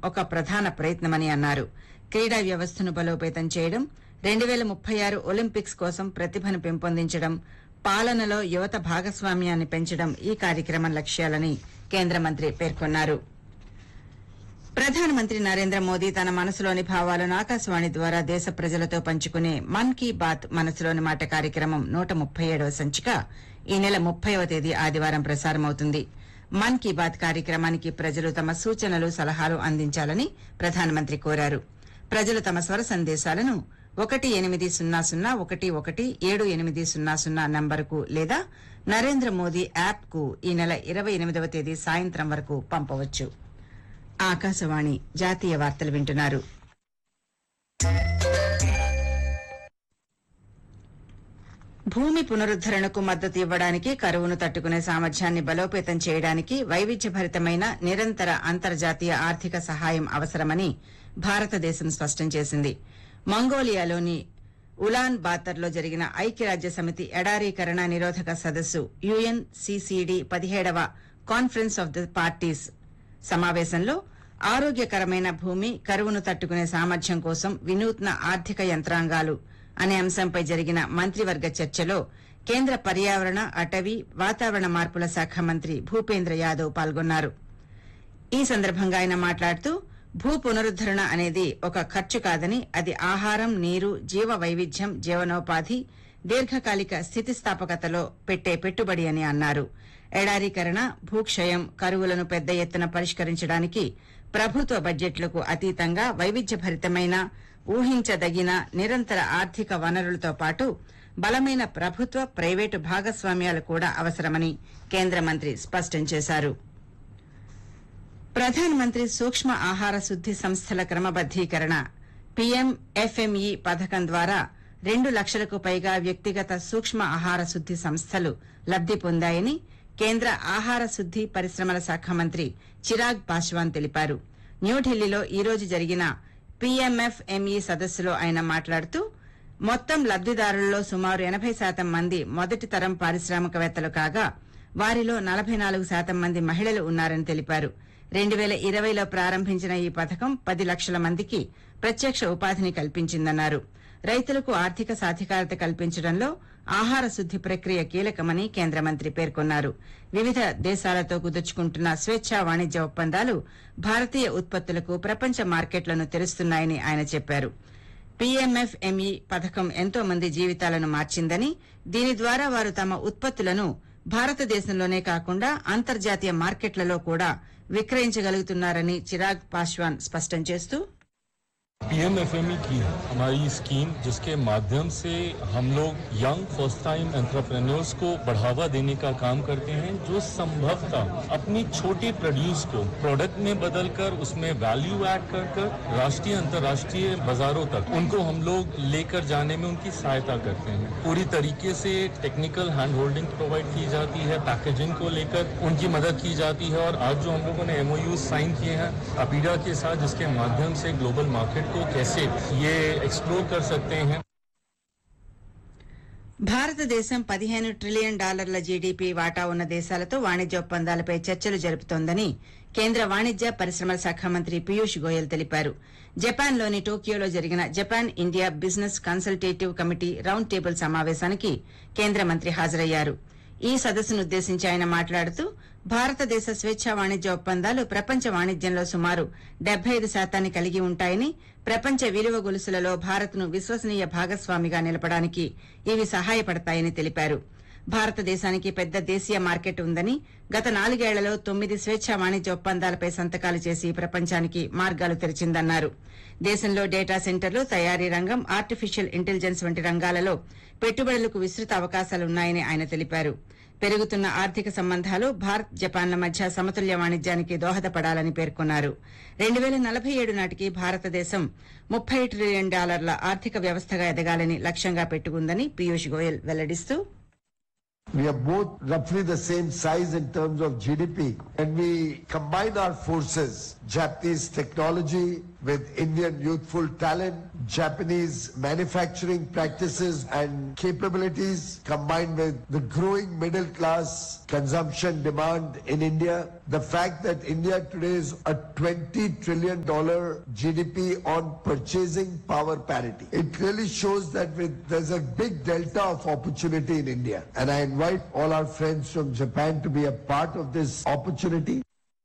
ఒక ప్రధాన ప్రయత్నమని అన్నారు క్రీడా వ్యవస్థను బలోపేతం చేయడం రెండు వేల ముప్పై ఆరు ఒలింపిక్స్ కోసం ప్రతిభను పెంపొందించడం పాలనలో యువత భాగస్వామ్యాన్ని పెంచడం ఈ కార్యక్రమం లక్ష్యాలని కేంద్ర మంత్రి పేర్కొన్నారు ప్రధానమంత్రి నరేంద్ర మోదీ తన మనసులోని భావాలను ఆకాశవాణి ద్వారా దేశ ప్రజలతో పంచుకునే మన్ కీ బాత్ మనసులోని మాట కార్యక్రమం నూట ముప్పై ఏడవ సంచిక ఈ నెల ముప్పైవ తేదీ ఆదివారం ప్రసారమవుతుంది మన్ కీ బాత్ కార్యక్రమానికి ప్రజలు తమ సూచనలు సలహాలు అందించాలని ప్రధానమంత్రి కోరారు ప్రజలు తమ స్వర సందేశాలను ఒకటి ఎనిమిది సున్నా సున్నా ఒకటి ఒకటి ఏడు ఎనిమిది సున్నా సున్నా నంబరుకు లేదా నరేంద్ర మోదీ యాప్ కు ఈ నెల ఇరవై ఎనిమిదవ తేదీ సాయంత్రం వరకు పంపవచ్చు ఆకాశవాణి జాతీయ వార్తలు వింటున్నారు భూమి పునరుద్దరణకు మద్దతు ఇవ్వడానికి కరువును తట్టుకునే సామర్థ్యాన్ని బలోపేతం చేయడానికి వైవిధ్యభరితమైన నిరంతర అంతర్జాతీయ ఆర్థిక సహాయం అవసరమని భారతదేశం స్పష్టం చేసింది మంగోలియాలోని ఉలాన్ బాతర్లో జరిగిన ఐక్యరాజ్య సమితి ఎడారీకరణ నిరోధక సదస్సు యుఎన్సీసీడీ పదిహేడవ కాన్ఫరెన్స్ ఆఫ్ ద పార్టీస్ సమావేశంలో ఆరోగ్యకరమైన భూమి కరువును తట్టుకునే సామర్థ్యం కోసం వినూత్న ఆర్థిక యంత్రాంగాలు అనే అంశంపై జరిగిన మంత్రివర్గ చర్చలో కేంద్ర పర్యావరణ అటవీ వాతావరణ మార్పుల శాఖ మంత్రి భూపేంద్ర యాదవ్ పాల్గొన్నారు ఈ సందర్భంగా ఆయన మాట్లాడుతూ భూ పునరుద్దరణ అనేది ఒక ఖర్చు కాదని అది ఆహారం నీరు జీవ వైవిధ్యం జీవనోపాధి దీర్ఘకాలిక స్థితిస్థాపకతలో పెట్టే పెట్టుబడి అని అన్నారు ఎడారీకరణ భూక్షయం కరువులను పెద్ద ఎత్తున పరిష్కరించడానికి ప్రభుత్వ బడ్జెట్లకు అతీతంగా వైవిధ్యభరితమైన ఊహించదగిన నిరంతర ఆర్థిక వనరులతో పాటు బలమైన ప్రభుత్వ ప్రైవేటు భాగస్వామ్యాలు కూడా అవసరమని కేంద్ర మంత్రి స్పష్టం చేశారు ప్రధానమంత్రి సూక్ష్మ ఆహార శుద్ది సంస్థల క్రమబద్దీకరణ పీఎంఎఫ్ఎంఈ పథకం ద్వారా రెండు లక్షలకు పైగా వ్యక్తిగత సూక్ష్మ ఆహార శుద్ది సంస్థలు లబ్ది పొందాయని కేంద్ర ఆహార శుద్ది పరిశ్రమల శాఖ మంత్రి చిరాగ్ పాశ్వాన్ తెలిపారు న్యూఢిల్లీలో ఈ రోజు జరిగిన పీఎంఎఫ్ఎంఈ సదస్సులో ఆయన మాట్లాడుతూ మొత్తం లబ్దిదారుల్లో సుమారు ఎనబై శాతం మంది మొదటి తరం పారిశ్రామికవేత్తలు కాగా వారిలో నలభై నాలుగు శాతం మంది మహిళలు ఉన్నారని తెలిపారు రెండు వేల ఇరవైలో ప్రారంభించిన ఈ పథకం పది లక్షల మందికి ప్రత్యక్ష ఉపాధిని కల్పించిందన్నారు రైతులకు ఆర్థిక సాధికారత కల్పించడంలో ఆహార శుద్ది ప్రక్రియ కీలకమని కేంద్ర మంత్రి పేర్కొన్నారు వివిధ దేశాలతో కుదుర్చుకుంటున్న స్వేచ్ఛా వాణిజ్య ఒప్పందాలు భారతీయ ఉత్పత్తులకు ప్రపంచ మార్కెట్లను తెరుస్తున్నాయని ఆయన చెప్పారు పీఎంఎఫ్ఎంఈ పథకం ఎంతో మంది జీవితాలను మార్చిందని దీని ద్వారా వారు తమ ఉత్పత్తులను భారతదేశంలోనే కాకుండా అంతర్జాతీయ మార్కెట్లలో కూడా విక్రయించగలుగుతున్నారని చిరాగ్ పాశ్వాన్ స్పష్టం చేస్తూ पीएमएफएमई की है हमारी स्कीम जिसके माध्यम से हम लोग यंग फर्स्ट टाइम एंटरप्रेन्योर्स को बढ़ावा देने का काम करते हैं जो संभवतः अपनी छोटे प्रोड्यूस को प्रोडक्ट में बदलकर उसमें वैल्यू ऐड कर कर राष्ट्रीय अंतर्राष्ट्रीय बाजारों तक उनको हम लोग लेकर जाने में उनकी सहायता करते हैं पूरी तरीके से टेक्निकल हैंड होल्डिंग प्रोवाइड की जाती है पैकेजिंग को लेकर उनकी मदद की जाती है और आज जो हम लोगों ने एमओयू साइन किए हैं अपीडा के साथ जिसके माध्यम से ग्लोबल मार्केट को कैसे ये एक्सप्लोर कर सकते हैं భారతదేశం పదిహేను ట్రిలియన్ డాలర్ల జీడీపీ వాటా ఉన్న దేశాలతో వాణిజ్య ఒప్పందాలపై చర్చలు జరుపుతోందని కేంద్ర వాణిజ్య పరిశ్రమల శాఖ మంత్రి పీయూష్ గోయల్ తెలిపారు జపాన్లోని టోక్యోలో జరిగిన Japan India business consultative committee round table సమావేశానికి కేంద్ర మంత్రి హాజరయ్యారు ఈ సదస్సునుద్దేశించి ఆయన మాట్లాడుతూ భారతదేశ స్వేచ్ఛా వాణిజ్య ఒప్పందాలు ప్రపంచ వాణిజ్యంలో సుమారు డెబ్బై ఐదు శాతాన్ని కలిగి ఉంటాయని ప్రపంచ విలువ గొలుసులలో భారత్ను విశ్వసనీయ భాగస్వామిగా నిలపడానికి ఇవి సహాయపడతాయని తెలిపారు భారతదేశానికి పెద్ద దేశీయ మార్కెట్ ఉందని గత నాలుగేళ్లలో తొమ్మిది స్వేచ్ఛా వాణిజ్య ఒప్పందాలపై సంతకాలు చేసి ప్రపంచానికి మార్గాలు తెరిచిందన్నారు దేశంలో డేటా సెంటర్లు తయారీ రంగం ఆర్టిఫిషియల్ ఇంటెలిజెన్స్ వంటి రంగాలలో పెట్టుబడులకు విస్తృత అవకాశాలున్నాయని ఆయన తెలిపారు పెరుగుతున్న ఆర్థిక సంబంధాలు భారత్ జపాన్ల మధ్య సమతుల్య వాణిజ్యానికి దోహదపడాలని పేర్కొన్నారు రెండు వేల నలభై ఏడు నాటికి భారతదేశం ముప్పై ట్రిలియన్ డాలర్ల ఆర్థిక వ్యవస్థగా ఎదగాలని లక్ష్యంగా పెట్టుకుందని Piyush Goyal వెల్లడిస్తూ We are both roughly the same size in terms of GDP. And we combine our forces, Japanese technology with Indian youthful talent, Japanese manufacturing practices and capabilities combined with the growing middle class consumption demand in India. The fact that India today is a 20 trillion dollar GDP on purchasing power parity. It really shows that with, there's a big delta of opportunity in India. And I invite all our friends from Japan to be a part of this opportunity.